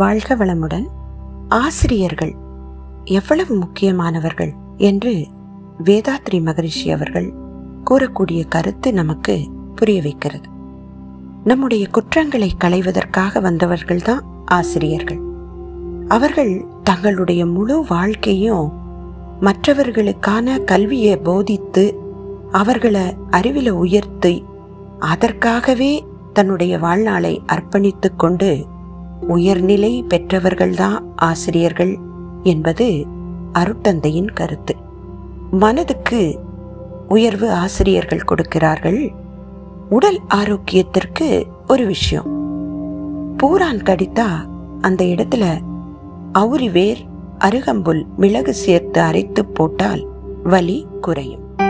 வாழ்க வளமுடன் ஆசிரியர்கள் எவ்வளவு முக்கியமானவர்கள் என்று வேதாத்ரி மகரிஷி அவர்கள் கூறக்கூடிய கருத்து நமக்கு புரிய வைக்கிறது நம்முடைய குற்றங்களை களைவதற்காக வந்தவர்கள்தான் ஆசிரியர்கள் அவர்கள் தங்களுடைய முழு வாழ்க்கையும் மற்றவர்களுக்கான கல்வியை போதித்து அவர்களை அறிவில உயர்த்தி அதற்காகவே தன்னுடைய வாழ்நாளை அர்ப்பணித்துக் கொண்டு உயர்நிலை பெற்றவர்கள்தான் ஆசிரியர்கள் என்பது அருட்டந்தையின் கருத்து மனதுக்கு உயர்வு ஆசிரியர்கள் கொடுக்கிறார்கள் உடல் ஆரோக்கியத்திற்கு ஒரு விஷயம் பூரான் கடித்தா அந்த இடத்துல அவுரி வேர் அருகம்புல் மிளகு சேர்த்து அரைத்து போட்டால் வலி குறையும்